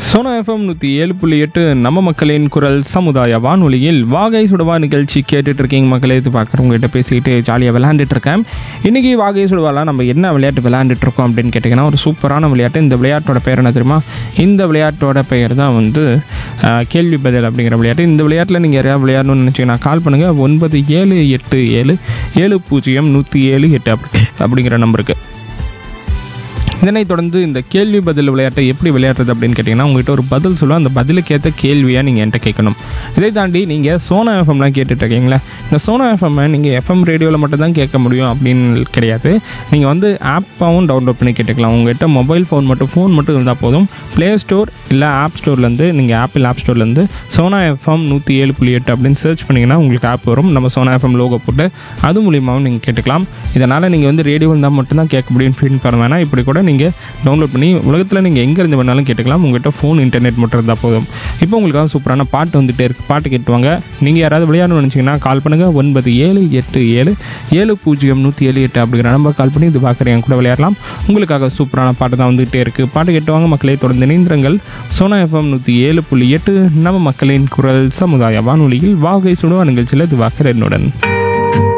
Sona FM நூற்றி ஏழு புள்ளி எட்டு நம்ம மக்களின் குரல் சமுதாய வானொலியில் வாகை சுடுவா நிகழ்ச்சி கேட்டுட்டு இருக்கீங்க மக்களே இது பார்க்குறவங்ககிட்ட பேசிக்கிட்டு ஜாலியாக விளையாண்டுட்டு இருக்கேன் இன்றைக்கி வாகை சுடுவாலாம் நம்ம என்ன விளையாட்டு விளையாண்டுட்டு இருக்கோம் அப்படின்னு கேட்டிங்கன்னா ஒரு சூப்பரான விளையாட்டு இந்த விளையாட்டோட பேர் என்ன தெரியுமா இந்த விளையாட்டோட பெயர் தான் வந்து ஆஹ், கேள்வி பதில் அப்படிங்கிற விளையாட்டு இந்த விளையாட்டில் நீங்கள் யாரையா விளையாடணும்னு நினச்சிங்கன்னா கால் பண்ணுங்கள் ஒன்பது ஏழு எட்டு ஏழு ஏழு பூஜ்ஜியம் நூற்றி ஏழு எட்டு அப்படி அப்படிங்கிற நம்பருக்கு இதனைத் தொடர்ந்து இந்த கேள்வி பதில் விளையாட்டை எப்படி விளையாடுறது அப்படின்னு கேட்டிங்கன்னா உங்ககிட்ட ஒரு பதில் சொல்லுவேன் அந்த பதிலுக்கேற்ற கேள்வியாக நீங்கள் என்கிட்ட கேட்கணும் இதை தாண்டி நீங்கள் சோனா எஃப்எம்லாம் கேட்டுட்டு இருக்கீங்களா இந்த சோனா எஃப்எம்மை நீங்கள் எஃப்எம் ரேடியோவில் மட்டும் தான் கேட்க முடியும் அப்படின்னு கிடையாது நீங்கள் வந்து ஆப்பாகவும் டவுன்லோட் பண்ணி கேட்டுக்கலாம் உங்கள்கிட்ட மொபைல் ஃபோன் மட்டும் ஃபோன் மட்டும் இருந்தால் போதும் ப்ளே ஸ்டோர் இல்லை ஆப் ஸ்டோர்லேருந்து நீங்கள் ஆப்பிள் ஆப் ஸ்டோர்லேருந்து சோனா எஃப்எம் நூற்றி ஏழு புள்ளி எட்டு அப்படின்னு சர்ச் பண்ணிங்கன்னா உங்களுக்கு ஆப் வரும் நம்ம சோனா எஃப்எம் லோகோ போட்டு அது மூலியமாகவும் நீங்கள் கேட்டுக்கலாம் இதனால் நீங்கள் வந்து ரேடியோ இருந்தால் மட்டும்தான் கேட்க முடியும்னு ஃபீல் பண்ண வேணாம் இப்படி கூட நீங்கள் டவுன்லோட் பண்ணி உலகத்தில் நீங்கள் எங்கே இருந்து வேணாலும் கேட்டுக்கலாம் உங்கள்கிட்ட ஃபோன் இன்டர்நெட் மட்டும் இருந்தால் போதும் இப்போ உங்களுக்காக சூப்பரான பாட்டு வந்துட்டே இருக்கு பாட்டு கேட்டுவாங்க நீங்கள் யாராவது விளையாடணும்னு நினச்சிங்கன்னா கால் பண்ணுங்கள் ஒன்பது ஏழு எட்டு ஏழு ஏழு பூஜ்ஜியம் நூற்றி ஏழு எட்டு அப்படிங்கிற நம்பர் கால் பண்ணி இது பார்க்குறேன் என் கூட விளையாடலாம் உங்களுக்காக சூப்பரான பாட்டு தான் வந்துகிட்டே இருக்குது பாட்டு கேட்டுவாங்க மக்களை தொடர்ந்து இணைந்திருங்கள் சோனா எஃப்எம் நூற்றி ஏழு புள்ளி எட்டு நம்ம மக்களின் குரல் சமுதாய வானொலியில் வாகை சுடுவா நிகழ்ச்சியில் இது பார்க்குறேன் என்னுடன்